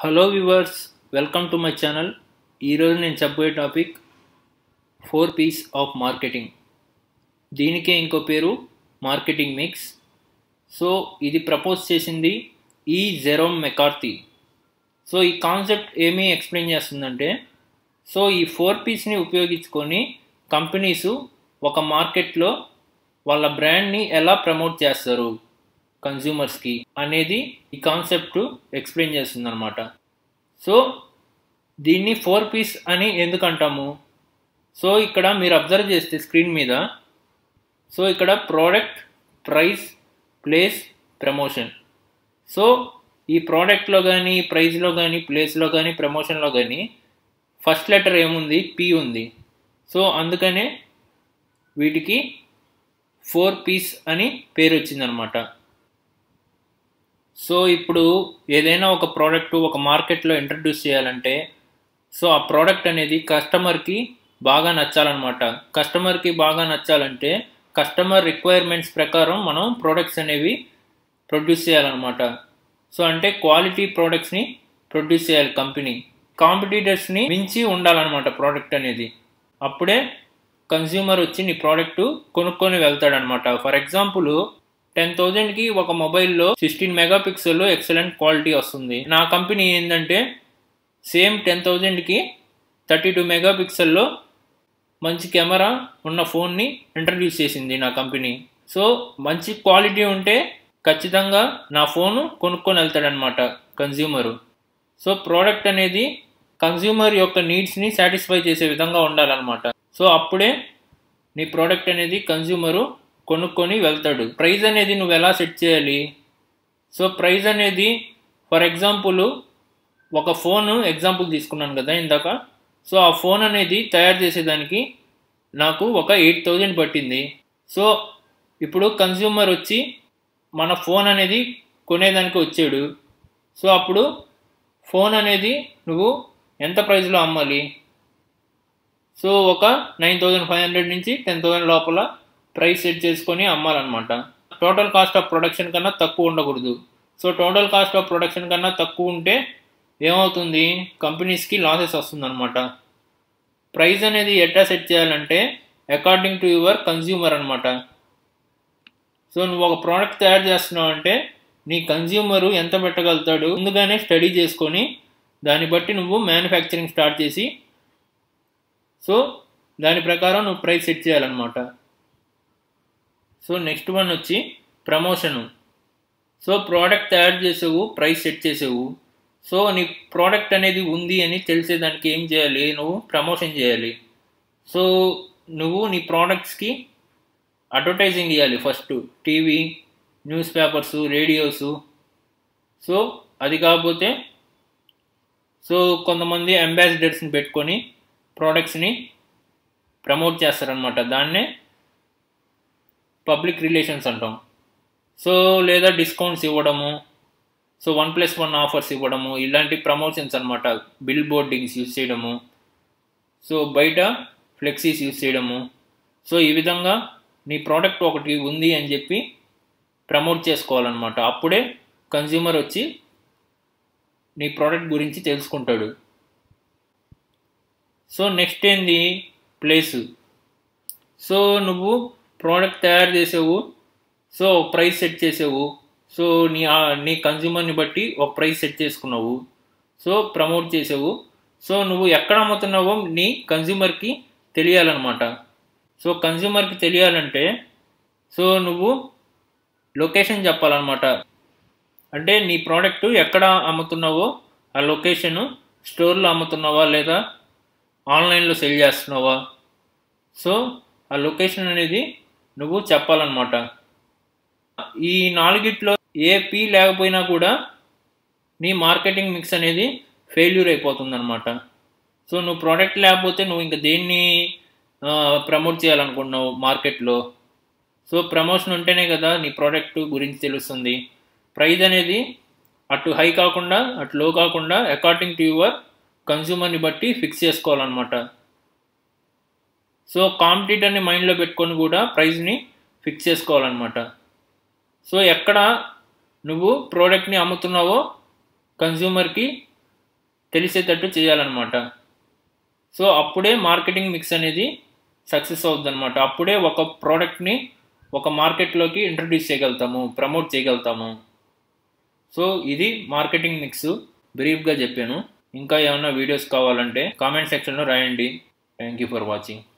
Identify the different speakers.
Speaker 1: hello viewers welcome to my channel ఈరోజు నేను చెప్పబోయే topic four P's of marketing దీనికే ఇంకో పేరు మార్కెటింగ్ మిక్స్ సో ఇది ప్రపోజ్ చేసింది ఈ జెరోమ్ మెకార్తీ సో ఈ కాన్సెప్ట్ ఏమీ ఎక్స్ప్లెయిన్ చేస్తుందంటే సో ఈ ఫోర్ పీస్ని ఉపయోగించుకొని కంపెనీస్ ఒక మార్కెట్లో వాళ్ళ బ్రాండ్ని ఎలా ప్రమోట్ చేస్తారు కన్జ్యూమర్స్కి అనేది ఈ కాన్సెప్ట్ ఎక్స్ప్లెయిన్ చేస్తుంది అనమాట సో దీన్ని ఫోర్ పీస్ అని ఎందుకు అంటాము సో ఇక్కడ మీరు అబ్జర్వ్ చేస్తే స్క్రీన్ మీద సో ఇక్కడ product price place promotion so ఈ ప్రోడక్ట్లో కానీ ప్రైస్లో కానీ ప్లేస్లో కానీ ప్రమోషన్లో కానీ ఫస్ట్ లెటర్ ఏముంది పి ఉంది సో అందుకనే వీటికి ఫోర్ పీస్ అని పేరు వచ్చిందనమాట సో ఇప్పుడు ఏదైనా ఒక ప్రోడక్ట్ ఒక మార్కెట్లో ఇంట్రడ్యూస్ చేయాలంటే సో ఆ ప్రోడక్ట్ అనేది కస్టమర్కి బాగా నచ్చాలన్నమాట కస్టమర్కి బాగా నచ్చాలంటే కస్టమర్ రిక్వైర్మెంట్స్ ప్రకారం మనం ప్రోడక్ట్స్ అనేవి ప్రొడ్యూస్ చేయాలన్నమాట సో అంటే క్వాలిటీ ప్రోడక్ట్స్ని ప్రొడ్యూస్ చేయాలి కంపెనీ కాంపిటీటర్స్ని మించి ఉండాలన్నమాట ప్రోడక్ట్ అనేది అప్పుడే కన్జ్యూమర్ వచ్చి నీ ప్రోడక్ట్ కొనుక్కొని వెళ్తాడనమాట ఫర్ ఎగ్జాంపుల్ టెన్ థౌజండ్కి ఒక మొబైల్లో sixteen megapixel excellent quality వస్తుంది నా కంపెనీ ఏంటంటే సేమ్ టెన్ థౌజండ్కి థర్టీ టూ మెగా పిక్సెల్లో మంచి కెమెరా ఉన్న ఫోన్ని ఇంట్రడ్యూస్ చేసింది నా కంపెనీ సో మంచి క్వాలిటీ ఉంటే ఖచ్చితంగా నా ఫోను కొనుక్కొని వెళ్తాడనమాట కన్జ్యూమరు సో ప్రోడక్ట్ అనేది కన్జ్యూమర్ యొక్క నీడ్స్ని సాటిస్ఫై చేసే విధంగా ఉండాలన్నమాట సో అప్పుడే నీ ప్రోడక్ట్ అనేది కన్జ్యూమరు కొనుక్కొని వెళ్తాడు ప్రైస్ అనేది నువ్వు ఎలా సెట్ చేయాలి సో ప్రైస్ అనేది ఫర్ ఎగ్జాంపుల్ ఒక ఫోన్ ఎగ్జాంపుల్ తీసుకున్నాను కదా ఇందాక సో ఆ ఫోన్ అనేది తయారు చేసేదానికి నాకు ఒక ఎయిట్ థౌజండ్ పట్టింది సో ఇప్పుడు కన్జ్యూమర్ వచ్చి మన ఫోన్ అనేది కొనేదానికి వచ్చాడు సో అప్పుడు ఫోన్ అనేది నువ్వు ఎంత ప్రైస్లో అమ్మాలి సో ఒక నైన్ థౌజండ్ ఫైవ్ హండ్రెడ్ నుంచి టెన్ థౌజండ్ లోపల ప్రైస్ సెట్ చేసుకొని అమ్మాలన్నమాట టోటల్ కాస్ట్ ఆఫ్ ప్రొడక్షన్ కన్నా తక్కువ ఉండకూడదు so total cost of production కన్నా తక్కువ ఉంటే ఏమవుతుంది కంపెనీస్కి లాసెస్ వస్తుందన్నమాట ప్రైస్ అనేది ఎట్లా సెట్ చేయాలంటే అకార్డింగ్ టు యువర్ కన్జ్యూమర్ అనమాట సో నువ్వు ఒక ప్రోడక్ట్ తయారు చేస్తున్నావు అంటే నీ కన్జ్యూమరు ఎంత పెట్టగలుగుతాడు ముందుగానే స్టడీ చేసుకొని దాన్ని బట్టి నువ్వు మ్యానుఫ్యాక్చరింగ్ స్టార్ట్ చేసి సో దాని ప్రకారం నువ్వు ప్రైస్ సెట్ చేయాలన్నమాట సో నెక్స్ట్ వన్ వచ్చి ప్రమోషను సో ప్రోడక్ట్ తయారు చేసేవు ప్రైస్ సెట్ చేసేవు సో నీ ప్రోడక్ట్ అనేది ఉంది అని తెలిసేదానికి ఏం చేయాలి నువ్వు ప్రమోషన్ చేయాలి సో నువ్వు నీ ప్రోడక్ట్స్కి అడ్వర్టైజింగ్ ఇవ్వాలి first TV newspapers radios so అది కాకపోతే సో కొంతమంది అంబాసిడర్స్ని పెట్టుకొని ప్రోడక్ట్స్ని ప్రమోట్ చేస్తారనమాట దాన్నే పబ్లిక్ రిలేషన్స్ అంటాం సో లేదా డిస్కౌంట్స్ ఇవ్వడము so one plus one offers ఇవ్వడము ఇలాంటి ప్రమోషన్స్ అనమాట బిల్ బోర్డింగ్స్ యూస్ చేయడము సో బయట ఫ్లెక్సీస్ యూస్ చేయడము సో ఈ విధంగా నీ ప్రోడక్ట్ ఒకటి ఉంది అని చెప్పి ప్రమోట్ చేసుకోవాలన్నమాట అప్పుడే కన్జ్యూమర్ వచ్చి నీ ప్రోడక్ట్ గురించి తెలుసుకుంటాడు సో నెక్స్ట్ ఏంది ప్లేసు సో నువ్వు ప్రోడక్ట్ తయారు చేసావు సో ప్రైస్ సెట్ చేసావు సో నీ నీ కన్జ్యూమర్ని బట్టి ఒక ప్రైస్ సెట్ చేసుకున్నావు సో ప్రమోట్ చేసావు సో నువ్వు ఎక్కడ అమ్ముతున్నావో నీ కన్జ్యూమర్కి తెలియాలన్నమాట సో కన్జ్యూమర్కి తెలియాలంటే సో నువ్వు లొకేషన్ చెప్పాలన్నమాట అంటే నీ ప్రోడక్ట్ ఎక్కడ అమ్ముతున్నావో ఆ లొకేషను స్టోర్లో అమ్ముతున్నావా లేదా ఆన్లైన్లో సెల్ చేస్తున్నావా సో ఆ లొకేషన్ అనేది నువ్వు చెప్పాలన్నమాట ఈ నాలుగిట్లో ఏ పీ లేకపోయినా కూడా నీ మార్కెటింగ్ మిక్స్ అనేది ఫెయిల్యూర్ అయిపోతుంది అనమాట సో నువ్వు ప్రోడక్ట్ లేకపోతే నువ్వు ఇంకా దేన్ని ప్రమోట్ చేయాలనుకుంటున్నావు మార్కెట్లో సో ప్రమోషన్ ఉంటేనే కదా నీ ప్రోడక్ట్ గురించి తెలుస్తుంది ప్రైస్ అనేది అటు హై కాకుండా అటు లో కాకుండా అకార్డింగ్ టు యువర్ కన్జ్యూమర్ని బట్టి ఫిక్స్ చేసుకోవాలన్నమాట సో కాంపిటీటర్ని మైండ్లో పెట్టుకొని కూడా ప్రైస్ని ఫిక్స్ చేసుకోవాలన్నమాట సో ఎక్కడ నువ్వు ప్రోడక్ట్ని అమ్ముతున్నావో కన్జ్యూమర్కి తెలిసేటట్టు చేయాలన్నమాట సో అప్పుడే మార్కెటింగ్ మిక్స్ అనేది సక్సెస్ అవుతుంది అనమాట అప్పుడే ఒక ప్రోడక్ట్ని ఒక మార్కెట్లోకి ఇంట్రడ్యూస్ చేయగలుగుతాము ప్రమోట్ చేయగలుగుతాము సో ఇది మార్కెటింగ్ మిక్స్ బ్రీఫ్గా చెప్పాను ఇంకా ఏమైనా వీడియోస్ కావాలంటే కామెంట్ సెక్షన్లో రాయండి థ్యాంక్ యూ ఫర్ వాచింగ్